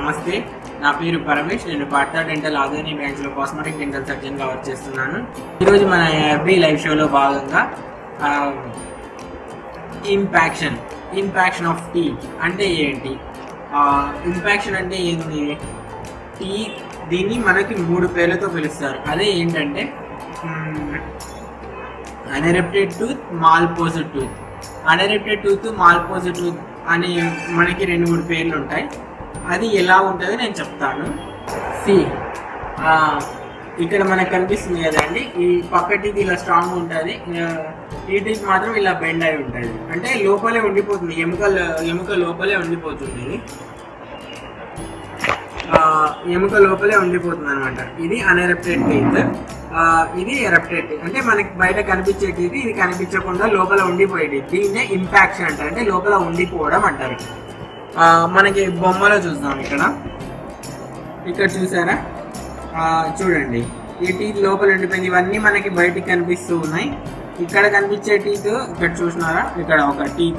నమస్తే నా పేరు పరమేష్ నేను పార్తా డెంటల్ ఆధుని బ్రాంచ్ లో కాస్మెటిక్ డెంటల్ సర్జన్ గా వర్క్ చేస్తున్నాను ఈరోజు మన ఎవ్రీ లైవ్ షోలో భాగంగా ఇంపాక్షన్ ఇంపాక్షన్ ఆఫ్ టీ అంటే ఏంటి ఇంపాక్షన్ అంటే ఏంటి టీ దీన్ని మనకి మూడు పేర్లతో పిలుస్తారు అదే ఏంటంటే unerupted tooth malposed tooth unerupted tooth malposed tooth అని మనకి రెండు మూడు పేర్లు ఉంటాయి అది ఎలా ఉంటుందో నేను చెప్తాను సి ఇక్కడ మనకు కనిపిస్తుంది కదండి ఈ పక్కటిది ఇలా స్ట్రాంగ్ ఉంటుంది ఈ టీత్ మాత్రం ఇలా బెండ్ అయి ఉంటుంది అంటే లోపలే ఉండిపోతుంది ఎముక ఎముక లోపలే ఉండిపోతుంది ఇది ఆ, ఎముక లోపలే ఉండిపోతుంది అనమాట ఇది అనెరప్టెడ్ టీత్ ఇది ఎరప్టెడ్ అంటే మనకి బయట కనిపించే టీత్ ఇది కనిపించకుండా లోపల ఉండిపోయేది దీన్నే ఇంపాక్షన్ అంటారు అంటే లోపల ఉండిపోవడం అంటారు ఆ, మనకి బొమ్మలో చూద్దాం ఇక్కడ ఇక్కడ చూసారా ఆ, చూడండి ఈ టీత్ లోపల ఉండిపోయింది ఇవన్నీ మనకి బయటికి కనిపిస్తూ ఉన్నాయి ఇక్కడ కనిపించే టీత్ ఇక్కడ చూసినారా ఇక్కడ ఒక టీత్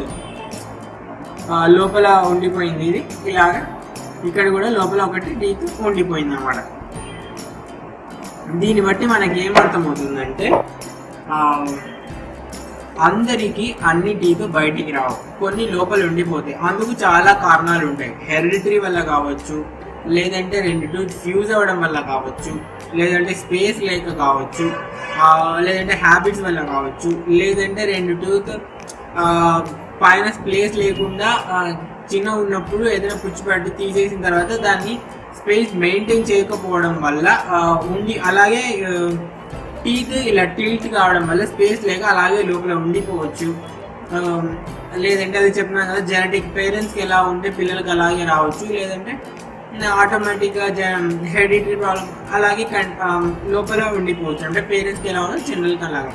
లోపల ఉండిపోయింది ఇది ఇలాగా ఇక్కడ కూడా లోపల ఒకటి టీత్ ఉండిపోయింది అనమాట దీన్ని బట్టి మనకి ఏమర్థమవుతుందంటే ఆ, అందరికీ అన్ని టీత్ బయటికి రావు కొన్ని లోపల ఉండిపోతాయి అందుకు చాలా కారణాలు ఉంటాయి హెరిడిటరీ వల్ల కావచ్చు లేదంటే రెండు టూత్ ఫ్యూజ్ అవ్వడం వల్ల కావచ్చు లేదంటే స్పేస్ లేక కావచ్చు ఆ, లేదంటే హ్యాబిట్స్ వల్ల కావచ్చు లేదంటే రెండు టూత్ పైన ప్లేస్ లేకుండా ఆ, చిన్న ఉన్నప్పుడు ఏదైనా పుచ్చిపట్టు తీసేసిన తర్వాత దాన్ని స్పేస్ మెయింటైన్ చేయకపోవడం వల్ల ఆ, ఉండి అలాగే టీత్ ఇలా టిల్ట్ కావడం వల్ల స్పేస్ లేక అలాగే లోపల ఉండిపోవచ్చు ఆ, లేదంటే అది చెప్పినా కదా జెనెటిక్ పేరెంట్స్కి ఎలా ఉంటే పిల్లలకి అలాగే రావచ్చు లేదంటే ఆటోమేటిక్గా హెరిడిటరీ ప్రాబ్లం అలాగే కన్- ఆ, లోపల ఉండిపోవచ్చు అంటే పేరెంట్స్కి ఎలా ఉందో చిన్నలకి అలాగే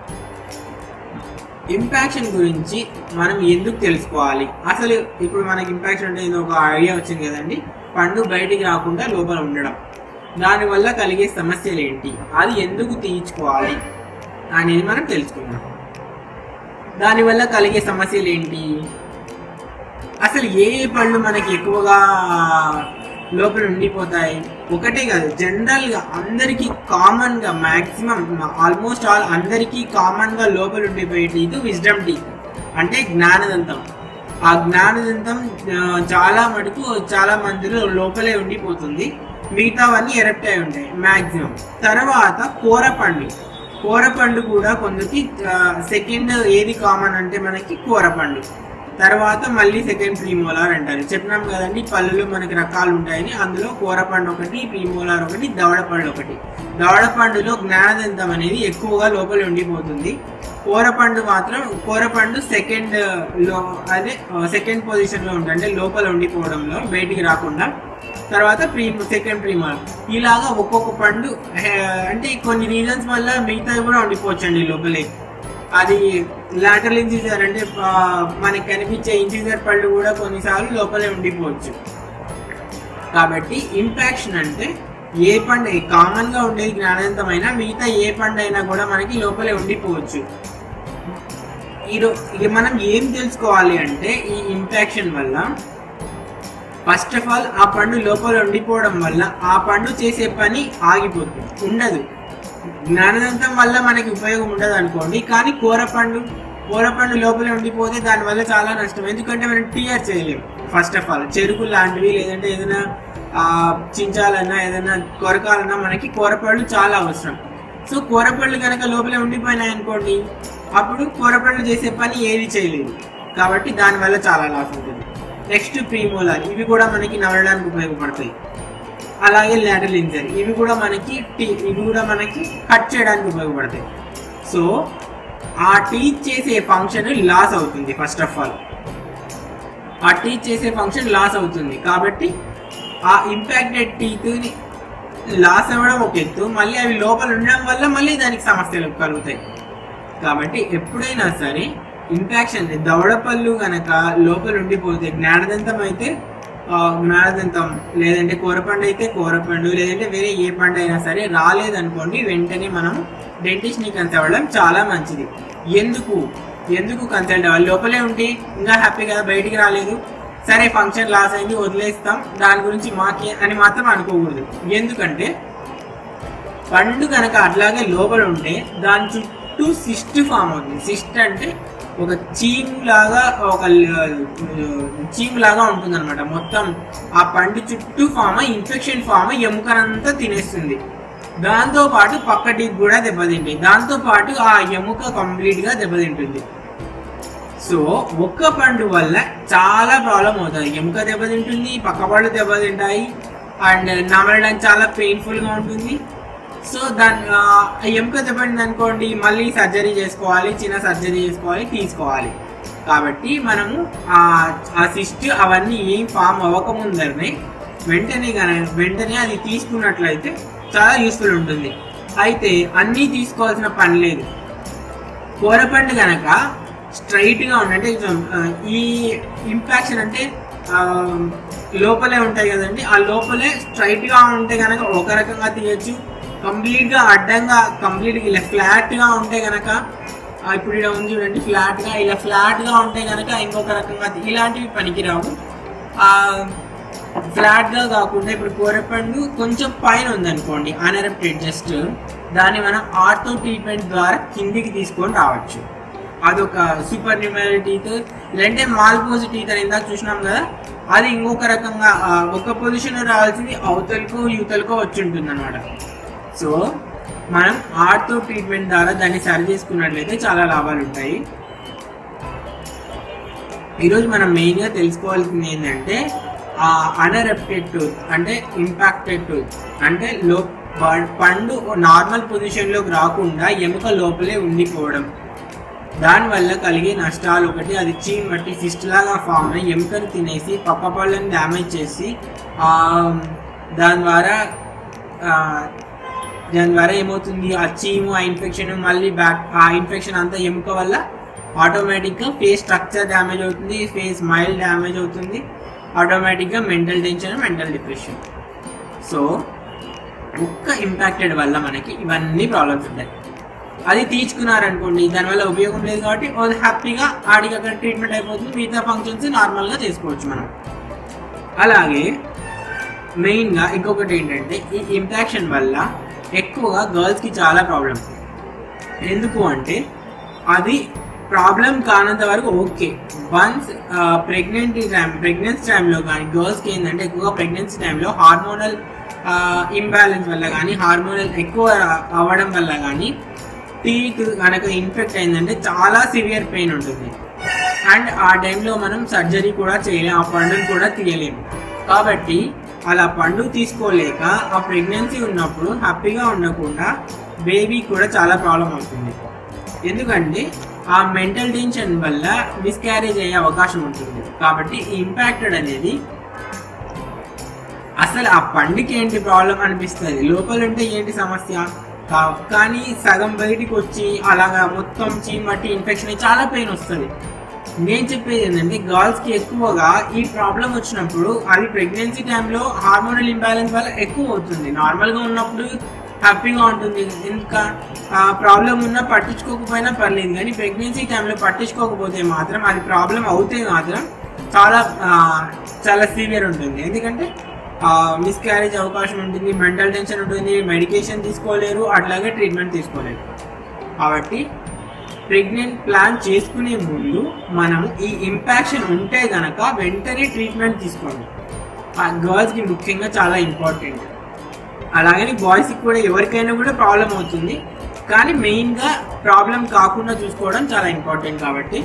ఇంపాక్షన్ గురించి మనం ఎందుకు తెలుసుకోవాలి అసలు ఇప్పుడు మనకి ఇంపాక్షన్ అంటే ఏదో ఒక ఐడియా వచ్చింది కదండి పండు బయటికి రాకుండా లోపల ఉండడం దానివల్ల కలిగే సమస్యలు ఏంటి అది ఎందుకు తీయించుకోవాలి అనేది మనం తెలుసుకుందాం దానివల్ల కలిగే సమస్యలు ఏంటి అసలు ఏ ఏ పళ్ళు మనకి ఎక్కువగా లోపల ఉండిపోతాయి ఒకటే కాదు జనరల్ గా అందరికి కామన్ గా మాక్సిమం ఆల్మోస్ట్ ఆల్ అందరికి కామన్ గా లోపల ఉండిపోయే టీత్ విజ్డమ్ టీత్ అంటే జ్ఞానదంతం ఆ జ్ఞానదంతం ఆ, చాలా మటుకు చాలా మందిలో లోపలే ఉండిపోతుంది మిగతావన్నీ ఎరప్ట్ అయి ఉంటాయి మాక్సిమం తర్వాత కూరపండు కూరపండు కూడా కొందరికి సెకండ్ ఏది కామన్ అంటే మనకి కూరపండు తర్వాత మళ్ళీ సెకండ్ ప్రీమోలార్ అంటారు చెప్పినాం కదండి పళ్ళులో మనకి రకాలు ఉంటాయని అందులో కూరపండు ఒకటి ప్రీమోలార్ ఒకటి దవడపండు ఒకటి దవడపండులో జ్ఞానదంతం అనేది ఎక్కువగా లోపల ఉండిపోతుంది కూరపండు మాత్రం కూరపండు సెకండ్ లో అదే సెకండ్ పొజిషన్ లో ఉంటుంది అంటే లోపల ఉండిపోవడంలో బయటికి రాకుండా తర్వాత ప్రీ సెకండ్ ప్రీమోలార్ ఇలాగా ఒక్కొక్క పండు హే, అంటే కొన్ని రీజన్స్ వల్ల మిగతావి కూడా ఉండిపోవచ్చండి లోపలే అది లాటరల్ ఇంజిజర్ అంటే ఆ, మనకి కనిపించే ఇంజిజర్ పళ్ళు కూడా కొన్నిసార్లు లోపలే ఉండిపోవచ్చు కాబట్టి ఇంపాక్షన్ అంటే ఏ పండు కామన్ గా ఉండేది జ్ఞానవంతమైన మిగతా ఏ పండు అయినా కూడా మనకి లోపలే ఉండిపోవచ్చు ఈరో ఇక మనం ఏం తెలుసుకోవాలి అంటే ఈ ఇంపాక్షన్ వల్ల ఫస్ట్ ఆఫ్ ఆల్ ఆ పండు లోపల ఉండిపోవడం వల్ల ఆ పండు చేసే పని ఆగిపోతుంది ఉండదు జ్ఞానదంతం వల్ల మనకి ఉపయోగం ఉండదు అనుకోండి కానీ కూరపండు కూరపండు లోపల ఉండిపోతే దానివల్ల చాలా నష్టం ఎందుకంటే మనం టీఆర్ చేయలేము ఫస్ట్ ఆఫ్ ఆల్ చెరుకు లాంటివి లేదంటే ఏదైనా ఆ, చించాలన్నా ఏదైనా కొరకాలన్నా మనకి కూరపళ్ళు చాలా అవసరం సో కూరపళ్ళు కనుక లోపల ఉండిపోయినాయి అనుకోండి అప్పుడు కూరపళ్ళు చేసే పని ఏది చేయలేదు కాబట్టి దానివల్ల చాలా లాస్ ఉంటుంది నెక్స్ట్ ప్రీమోలార్ ఇవి కూడా మనకి నవలడానికి ఉపయోగపడతాయి అలాగే లాటరల్ ఇంజరీ ఇవి కూడా మనకి టీ ఇవి కూడా మనకి కట్ చేయడానికి ఉపయోగపడతాయి సో ఆ టీచ్ చేసే ఫంక్షన్ లాస్ అవుతుంది ఫస్ట్ ఆఫ్ ఆల్ ఆ టీచ్ చేసే ఫంక్షన్ లాస్ అవుతుంది కాబట్టి ఆ ఇంపాక్టెడ్ టీత్ని లాస్ అవ్వడం ఒక ఎత్తు మళ్ళీ అవి లోపల ఉండడం వల్ల మళ్ళీ దానికి సమస్యలు కలుగుతాయి కాబట్టి ఎప్పుడైనా సరే ఇంపాక్షన్ దవడపళ్ళు గనక లోపల ఉండిపోతే జ్ఞానదంతం అయితే ఆ, జ్ఞానదంతం లేదంటే కూరపండు అయితే కూరపండు లేదంటే వేరే ఏ పండు అయినా సరే రాలేదనుకోండి వెంటనే మనం డెంటిస్ట్ ని కన్సల్ట్ అవ్వడం చాలా మంచిది ఎందుకు ఎందుకు కన్సల్ట్ అవ్వాలి లోపలే ఉంటే ఇంకా హ్యాపీ కదా బయటికి రాలేదు సరే ఫంక్షన్ లాస్ అయింది వదిలేస్తాం దాని గురించి మాకే అని మాత్రం అనుకోకూడదు ఎందుకంటే పండు కనుక అట్లాగే లోపల ఉంటే దాని చుట్టూ సిస్ట్ ఫామ్ అవుతుంది సిస్ట్ అంటే ఒక చీము లాగా ఒక చీము లాగా ఉంటుంది అనమాట మొత్తం ఆ పండు చుట్టూ ఫామ్ అయ్యి ఇన్ఫెక్షన్ ఫామ్ అయ్యి ఎముకనంతా తినేస్తుంది దాంతో పాటు పక్కటికి కూడా దెబ్బతింటాయి దాంతో పాటు ఆ ఎముక కంప్లీట్ గా దెబ్బతింటుంది సో ఒక్క పండు వల్ల చాలా ప్రాబ్లం అవుతుంది ఎముక దెబ్బతింటుంది పక్క పళ్ళు దెబ్బతింటాయి అండ్ నమలడానికి చాలా పెయిన్ఫుల్ గా ఉంటుంది సో దాని ఆ, ఎముక దెబ్బతింది అనుకోండి మళ్ళీ సర్జరీ చేసుకోవాలి చిన్న సర్జరీ చేసుకోవాలి తీసుకోవాలి కాబట్టి మనము ఆ ఆ సిస్ట్ అవన్నీ ఏం ఫామ్ అవ్వకముందరనే వెంటనే కానీ వెంటనే అది తీసుకున్నట్లయితే చాలా యూస్ఫుల్ ఉంటుంది అయితే అన్నీ తీసుకోవాల్సిన పని లేదు కూరపండు కనుక స్ట్రైట్ గా ఉంది అంటే కొంచెం, ఆ, ఈ ఇంపాక్షన్ అంటే ఆ, లోపలే ఉంటాయి కదండి ఆ లోపలే స్ట్రైట్ గా ఉంటే కనుక ఒక రకంగా తీయచ్చు కంప్లీట్ గా అడ్డంగా కంప్లీట్ గా ఇలా ఫ్లాట్ గా ఉంటే కనుక ఆ, ఇప్పుడు ఇలా ఉంది చూడండి ఫ్లాట్ గా ఇలా ఫ్లాట్ గా ఉంటే కనుక ఇంకొక రకంగా తీ- ఇలాంటివి పనికిరావు ఆ ఫ్లాట్ గా కాకుండా ఇప్పుడు కూరపండు కొంచెం పైన ఉందనుకోండి అనరప్టెడ్ జస్ట్ దాన్ని మనం ఆర్థో ట్రీట్మెంట్ ద్వారా కిందికి తీసుకొని రావచ్చు అదొక సూపర్ న్యూమరీ టీత్ లేదంటే మాల్పోజ్ టీత్ అని ఇందాక చూసినాం కదా అది ఇంకొక రకంగా ఆ, ఒక పొజిషన్ రావాల్సింది అవతలకో యువతలకో వచ్చి ఉంటుంది అనమాట సో మనం ఆర్థో ట్రీట్మెంట్ ద్వారా దాన్ని సరి చేసుకున్నట్లయితే చాలా లాభాలు ఉంటాయి ఈరోజు మనం మెయిన్గా తెలుసుకోవాల్సింది ఏంటంటే ఆ అనరెప్టెడ్ టూత్ అంటే ఇంపాక్టెడ్ టూత్ అంటే లో ప- పండు నార్మల్ పొజిషన్లోకి రాకుండా ఎముక లోపలే ఉండిపోవడం దానివల్ల కలిగే నష్టాలు ఒకటి అది చీమ్ బట్టి సిస్ట్ లాగా ఫామ్ అయ్యి ఎముకను తినేసి పక్క పళ్ళని డ్యామేజ్ చేసి ఆ, దాని ద్వారా ఆ, దాని ద్వారా ఏమవుతుంది ఆ చీము ఆ ఇన్ఫెక్షన్ మళ్ళీ బ్యాక్ ఆ ఇన్ఫెక్షన్ అంతా ఎముక వల్ల ఆటోమేటిక్గా ఫేస్ స్ట్రక్చర్ డ్యామేజ్ అవుతుంది ఫేస్ మైల్ డ్యామేజ్ అవుతుంది ఆటోమేటిక్గా mental tension mental depression so ఒక్క ఇంపాక్టెడ్ వల్ల మనకి ఇవన్నీ ప్రాబ్లమ్స్ ఉంటాయి అది తీర్చుకున్నారనుకోండి దానివల్ల ఉపయోగం లేదు కాబట్టి వాళ్ళు హ్యాపీగా ఆడికి అక్కడ ట్రీట్మెంట్ అయిపోతుంది మిగతా ఫంక్షన్స్ నార్మల్గా చేసుకోవచ్చు మనం అలాగే మెయిన్గా ఇంకొకటి ఏంటంటే ఈ ఇంపాక్షన్ వల్ల ఎక్కువగా గర్ల్స్కి చాలా ప్రాబ్లం ఎందుకు అంటే అది ప్రాబ్లం కానంత వరకు okay once pregnant time pregnancy టైంలో కానీ గర్ల్స్కి ఏంటంటే ఎక్కువగా ప్రెగ్నెన్సీ టైంలో హార్మోనల్ ఇంబ్యాలెన్స్ వల్ల కానీ హార్మోనల్ ఎక్కువ అవ్వడం వల్ల కానీ టీత్ కనుక ఇన్ఫెక్ట్ అయిందంటే చాలా సివియర్ పెయిన్ ఉంటుంది అండ్ ఆ టైంలో మనం సర్జరీ కూడా చేయలేము ఆ పండుని కూడా తీయలేము కాబట్టి అలా పండు తీసుకోలేక ఆ ప్రెగ్నెన్సీ ఉన్నప్పుడు హ్యాపీగా ఉండకుండా బేబీ కూడా చాలా ప్రాబ్లం అవుతుంది ఎందుకంటే ఆ మెంటల్ టెన్షన్ వల్ల మిస్క్యారేజ్ అయ్యే అవకాశం ఉంటుంది కాబట్టి ఈ ఇంపాక్టెడ్ అనేది అసలు ఆ పండుకి ఏంటి ప్రాబ్లం అనిపిస్తుంది లోపల ఉంటే ఏంటి సమస్య కా- కానీ సగం బయటికి వచ్చి అలాగా మొత్తం చీమట్టి ఇన్ఫెక్షన్ అయ్యి చాలా పెయిన్ వస్తుంది నేను చెప్పేది ఏంటంటే గర్ల్స్ కి ఎక్కువగా ఈ ప్రాబ్లం వచ్చినప్పుడు అది ప్రెగ్నెన్సీ టైంలో హార్మోనల్ ఇంబ్యాలెన్స్ వల్ల ఎక్కువ అవుతుంది నార్మల్ గా ఉన్నప్పుడు హ్యాపీగా ఉంటుంది ఇంకా ప్రాబ్లం ఉన్నా పట్టించుకోకపోయినా పర్లేదు కానీ ప్రెగ్నెన్సీ టైంలో పట్టించుకోకపోతే మాత్రం అది ప్రాబ్లం అవుతే మాత్రం చాలా ఆ, చాలా సీవియర్ ఉంటుంది ఎందుకంటే మిస్క్యారేజ్ అవకాశం ఉంటుంది మెంటల్ టెన్షన్ ఉంటుంది మెడికేషన్ తీసుకోలేరు అట్లాగే ట్రీట్మెంట్ తీసుకోలేరు కాబట్టి ప్రెగ్నెంట్ ప్లాన్ చేసుకునే ముందు మనం ఈ ఇంపాక్షన్ ఉంటే గనక వెంటనే ట్రీట్మెంట్ తీసుకోండి ఆ గర్ల్స్కి ముఖ్యంగా చాలా ఇంపార్టెంట్ అలాగని బాయ్స్కి కూడా ఎవరికైనా కూడా ప్రాబ్లం అవుతుంది కానీ మెయిన్గా ప్రాబ్లం కాకుండా చూసుకోవడం చాలా ఇంపార్టెంట్ కాబట్టి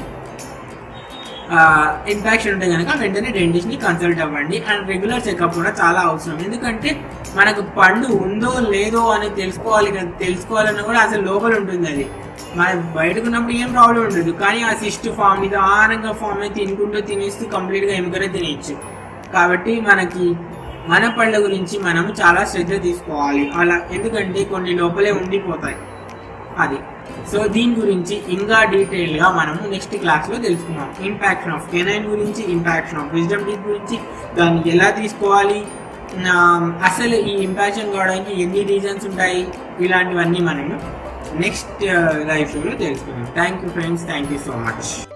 ఇన్ఫెక్షన్ ఉంటే కనుక వెంటనే డెంటిస్ట్ని కన్సల్ట్ అవ్వండి అండ్ రెగ్యులర్ చెకప్ కూడా చాలా అవసరం ఎందుకంటే మనకు పండు ఉందో లేదో అని తెలుసుకోవాలి కదా తెలుసుకోవాలన్నా కూడా అసలు లోపల ఉంటుంది అది మన బయటకు ఉన్నప్పుడు ఏం ప్రాబ్లం ఉండదు కానీ ఆ సిస్ట్ ఫామ్ నిదానంగా ఫామ్ అయితే తినుకుంటూ తినేస్తూ కంప్లీట్గా ఎముకనే తినేయచ్చు కాబట్టి మనకి మన పళ్ళ గురించి మనం చాలా శ్రద్ధ తీసుకోవాలి అలా ఎందుకంటే కొన్ని లోపలే ఉండిపోతాయి అది సో దీని గురించి ఇంకా డీటెయిల్ గా మనము నెక్స్ట్ క్లాస్ లో తెలుసుకున్నాం ఇంపాక్షన్ ఆఫ్ కెనైన్ గురించి ఇంపాక్షన్ ఆఫ్ విజ్డమ్ టీత్ గురించి దాన్ని ఎలా తీసుకోవాలి ఆ, అసలు ఈ ఇంపాక్షన్ కావడానికి ఎన్ని రీజన్స్ ఉంటాయి ఇలాంటివన్నీ మనము నెక్స్ట్ లైఫ్ లో తెలుసుకున్నాం thank you friends thank you so much